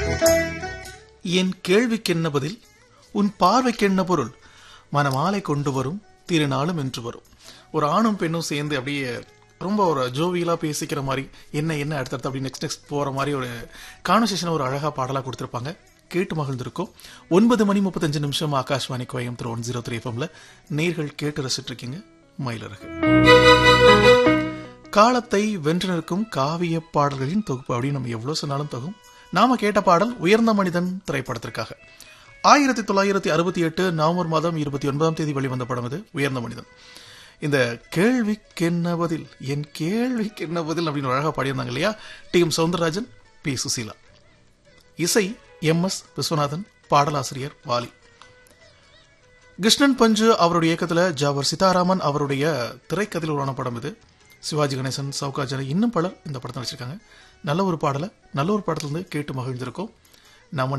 என் கேள்விக்கென்ன பதில் உன் பார்வைக்கென்ன பொருள் மனமாலை கொண்டு வரும் திருநாளும் என்று வரும் ஒரு ஆணும் பெண்ணும் சேர்ந்து அப்படியே ரொம்ப ஒரு ஜோவியலா பேசிக்கிற மாதிரி என்ன என்ன அடுத்தடுத்து அப்படி நெக்ஸ்ட் நெக்ஸ்ட் போற மாதிரி ஒரு கான்வர்சேஷன் ஒரு அழகா பாடலா கொடுத்திருப்பாங்க கேட்டு மகிழ்ந்திருக்கோம் ஒன்பது மணி முப்பத்தஞ்சு நிமிஷம் Akashvani Coimbatore one zero three எஃப்எம்ல நேர்கள் கேட்டு ரசிட்டு இருக்கீங்க மயிலருக்கு காலத்தை வென்று நிற்கும் காவிய பாடல்களின் தொகுப்பு அப்படின்னு நம்ம எவ்வளவு சொன்னாலும் தகும் நாம கேட்ட பாடல் உயர்ந்த மனிதன் திரைப்படத்திற்காக ஆயிரத்தி தொள்ளாயிரத்தி அறுபத்தி எட்டு நவம்பர் மாதம் இருபத்தி ஒன்பதாம் தேதி வெளிவந்த படம் இது உயர்ந்த மனிதன் இந்த கேள்விக்கென்ன பதில் என் கேள்விக்கென்ன பதில் அப்படின்னு ஒரு அழகா பாடியிருந்தாங்க இல்லையா T M Soundararajan P Susheela இசை எம் எஸ் விஸ்வநாதன் பாடலாசிரியர் வாலி கிருஷ்ணன் பஞ்சு அவருடைய இயக்கத்துல ஜாவர் சீதாராமன் அவருடைய திரைக்கதையில் உருவான படம் இது சிவாஜி கணேசன் சவுகாஜன இன்னும் பலர் இந்த படத்தை நடிச்சிருக்காங்க நல்ல ஒரு பாடலை நல்ல ஒரு படத்துல இருந்து கேட்டு மகிழ்ந்திருக்கோம் நம்ம